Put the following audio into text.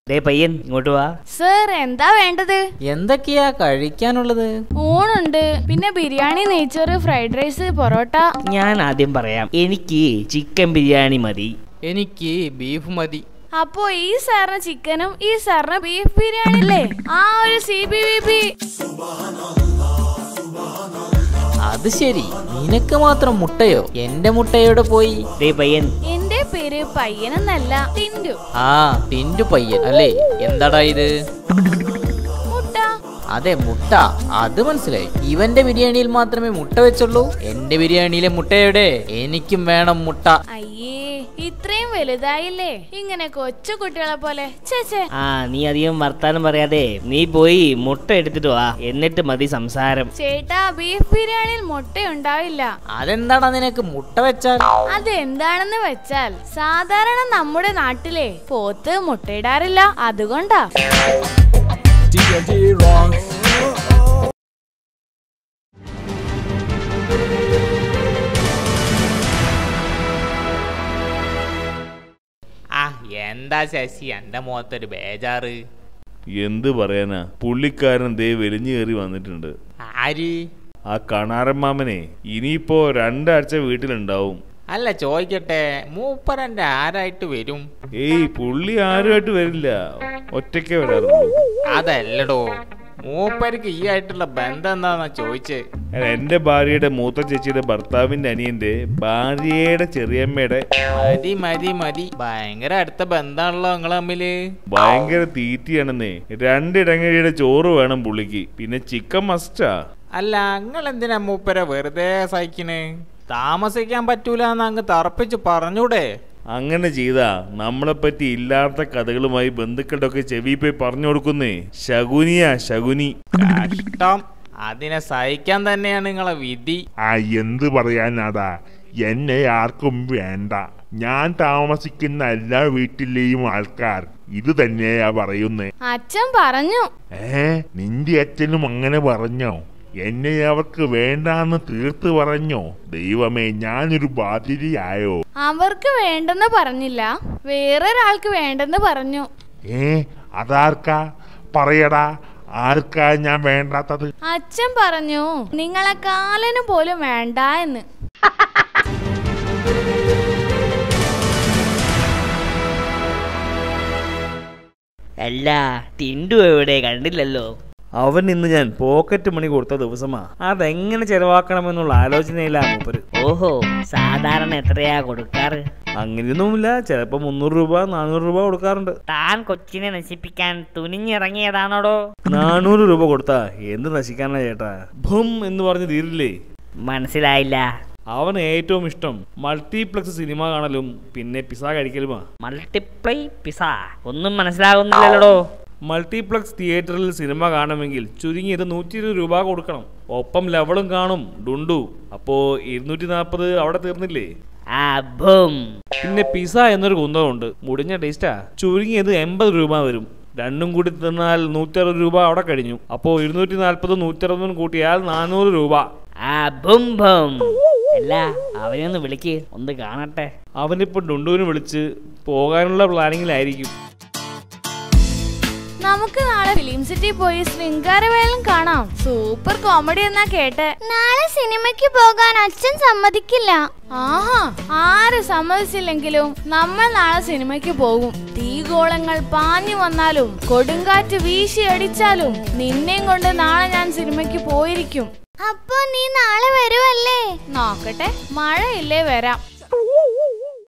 ദേ പയ്യൻ ഇങ്ങോട്ട് വാ സർ എന്താ വേണ്ടത് എന്തൊക്കെയാ കഴിക്കാനുള്ളത് ഊണുണ്ട് പിന്നെ ബിരിയാണി നെയ്ച്ചോറ് ഫ്രൈഡ് റൈസ് പൊറോട്ട ഞാൻ ആദ്യം പറയാം എനിക്ക് ചിക്കൻ ബിരിയാണി മതി എനിക്ക് ബീഫ് മതി അപ്പോ ഈ സാറിന് ചിക്കനും ഈ സാറിന് ബീഫ് ബിരിയാണി അല്ലേ ആ ഒരു സി ബി വി പി അത് ശരി നിനക്ക് മാത്രം മുട്ടയോ എന്റെ മുട്ടയോടെ പോയി ദേ പയ്യൻ എന്റെ പേര് പയ്യനെന്നല്ല ടിൻഡു ആ ടിൻഡു പയ്യൻ അല്ലേ എന്താടാ ഇത് മുട്ട അതെ മുട്ട അത് മനസ്സിലായി ഇവന്റെ ബിരിയാണിയിൽ മാത്രമേ മുട്ട വെച്ചുള്ളൂ എന്റെ ബിരിയാണിയിലെ മുട്ടയുടെ എനിക്കും വേണം മുട്ട അയ്യേ ഇത്രയും വലുതായില്ലേ ഇങ്ങനെ കൊച്ചു കുട്ടികളെ പോലെ ചേച്ചേ ആ നീ അധികം വർത്താനം പറയാതെ നീ പോയി മുട്ട എടുത്തിട്ട് വാ എന്നിട്ട് മതി സംസാരം ചേട്ടാ ബീഫ് ബിരിയാണിയിൽ മുട്ട ഉണ്ടാവില്ല അതെന്താടാ നിനക്ക് മുട്ട വെച്ചാൽ അതെന്താണെന്ന് വെച്ചാൽ സാധാരണ നമ്മുടെ നാട്ടിലെ പോത്ത് മുട്ടയിടാറില്ല അതുകൊണ്ടാ D&D wrong. ആ എന്താ ശശി എന്റെ മുഖത്തൊരു ബേജാറ് എന്ത് പറയാനാ പുള്ളിക്കാരൻ ദേ വലിഞ്ഞു കയറി വന്നിട്ടുണ്ട് ആര് ആ കണാരമ്മാമനെ ഇനിയിപ്പോ രണ്ടാഴ്ച വീട്ടിലുണ്ടാവും അല്ല ചോദിക്കട്ടെ മൂപ്പരന്റെ ആരായിട്ട് വരും ഏയ് പുള്ളി ആരുമായിട്ട് വരില്ല ഒറ്റയ്ക്കേ വരാറുള്ളൂ അതല്ലടോ മൂപ്പർക്ക് ഈ ആയിട്ടുള്ള ബന്ധം എന്താന്നാ ചോദിച്ചേ അല്ല, എന്റെ ഭാര്യയുടെ മൂത്ത ചേച്ചിയുടെ ഭർത്താവിന്റെ അനിയന്റെ ഭാര്യയുടെ ചെറിയമ്മയുടെ മതി മതി മതി ഭയങ്കര അടുത്ത ബന്ധാണല്ലോ നിങ്ങൾ തമ്മില് ഭയങ്കര തീറ്റിയാണെന്നേ രണ്ടിടങ്ങഴിയുടെ ചോറ് വേണം പുള്ളിക്ക് പിന്നെ ചിക്കൻ മസ്റ്റാ അല്ല നിങ്ങൾ എന്തിനാ മൂപ്പരെ വെറുതെ സഹിക്കണ് താമസിക്കാൻ പറ്റൂല എന്ന് അങ്ങ് തറപ്പിച്ച് പറഞ്ഞൂടെ അങ്ങനെ ചെയ്താ നമ്മളെ പറ്റി ഇല്ലാത്ത കഥകളുമായി ബന്ധുക്കളുടെ ഒക്കെ ചെവി പോയി പറഞ്ഞു കൊടുക്കുന്നേ ശകുനിയാ ശകുനി കഷ്ടം അതിനെ സഹിക്കാൻ തന്നെയാണ് നിങ്ങളെ വിധി ആ എന്ത് പറയാനാടാ എന്നെ ആർക്കും വേണ്ട ഞാൻ താമസിക്കുന്ന എല്ലാ വീട്ടിലെയും ആൾക്കാർ ഇത് തന്നെയാ പറയുന്നേ അച്ഛൻ പറഞ്ഞു ഏ നിന്റെ അച്ഛനും അങ്ങനെ പറഞ്ഞോ എന്നെ അവർക്ക് വേണ്ടാന്ന് തീർത്ത് പറഞ്ഞോ ദൈവമേ ഞാനൊരു ബാധ്യതയായോ അവർക്ക് വേണ്ടെന്ന് പറഞ്ഞില്ല വേറൊരാൾക്ക് വേണ്ടെന്ന് പറഞ്ഞു ഏ അതാർക്കാ പറയടാ ആർക്കാ ഞാൻ വേണ്ടാത്തത് അച്ഛൻ പറഞ്ഞു നിങ്ങളെ കാലന് പോലും വേണ്ട എന്ന് അല്ല ടിൻഡു എവിടെ കണ്ടില്ലല്ലോ അവൻ ഇന്ന് ഞാൻ പോക്കറ്റ് മണി കൊടുത്ത ദിവസമാ അതെങ്ങനെ ചെലവാക്കണമെന്നുള്ള ആലോചനയിലാ മൂപ്പര് ഓഹോ സാധാരണ എത്രയാ കൊടുക്കാറ് അങ്ങനെയൊന്നുമില്ല ചിലപ്പോ മുന്നൂറ് രൂപ നാനൂറ് രൂപ കൊടുക്കാറുണ്ട് താൻ കൊച്ചിനെ നശിപ്പിക്കാൻ തുനിഞ്ഞിറങ്ങിയതാണോടോ നാനൂറ് രൂപ കൊടുത്താ എന്ത് നശിക്കാനാ ചേട്ടാ ഭും എന്ന് പറഞ്ഞ് തീരില്ലേ മനസ്സിലായില്ല അവന് ഏറ്റവും ഇഷ്ടം മൾട്ടിപ്ലക്സ് സിനിമ കാണലും പിന്നെ പിസ കഴിക്കലുമാ മൾട്ടിപ്ലൈ പിസ ഒന്നും മനസ്സിലാകുന്നില്ലല്ലോ മൾട്ടിപ്ലക്സ് തിയേറ്ററിൽ സിനിമ കാണുമെങ്കിൽ ചുരുങ്ങിയത് നൂറ്റി ഇരുപത് രൂപ കൊടുക്കണം ഒപ്പം ലെവലും കാണും ഡുണ്ടു അപ്പോ ഇരുന്നൂറ്റി നാൽപ്പത് അവിടെ തീർന്നില്ലേ ആ ബും പിന്നെ പിസ എന്നൊരു കുന്തമുണ്ട് മുടിഞ്ഞ ടേസ്റ്റാ ചുരുങ്ങിയത് എൺപത് രൂപ വരും രണ്ടും കൂടി തിന്നാൽ നൂറ്റി അറുപത് രൂപ അവിടെ കഴിഞ്ഞു അപ്പോൾ ഇരുന്നൂറ്റി നാൽപ്പത് നൂറ്റി അറുപതും കൂട്ടിയാൽ നാനൂറ് രൂപ ആ ബും ബും അല്ല അവനെ ഒന്ന് വിളിക്ക് ഒന്ന് കാണട്ടെ അവനിപ്പോൾ ഡുണ്ടുവിനെ വിളിച്ച് പോകാനുള്ള പ്ലാനിങ്ങിലായിരിക്കും നമുക്ക് നാളെ ഫിലിം സിറ്റി പോയി ശൃംഗാരവേലം കാണാം സൂപ്പർ കോമഡി എന്നാ കേട്ടെ നാളെ സിനിമയ്ക്ക് പോകാൻ അച്ഛൻ സമ്മതിക്കില്ല ആഹാ ആര് സമ്മതിച്ചില്ലെങ്കിലും നമ്മൾ നാളെ സിനിമയ്ക്ക് പോകും തീഗോളങ്ങൾ പാഞ്ഞു വന്നാലും കൊടുങ്കാറ്റ് വീശി അടിച്ചാലും നിന്നെയും കൊണ്ട് നാളെ ഞാൻ സിനിമയ്ക്ക് പോയിരിക്കും അപ്പോ നീ നാളെ വരുമല്ലേ നോക്കട്ടെ മഴയില്ലേ വരാം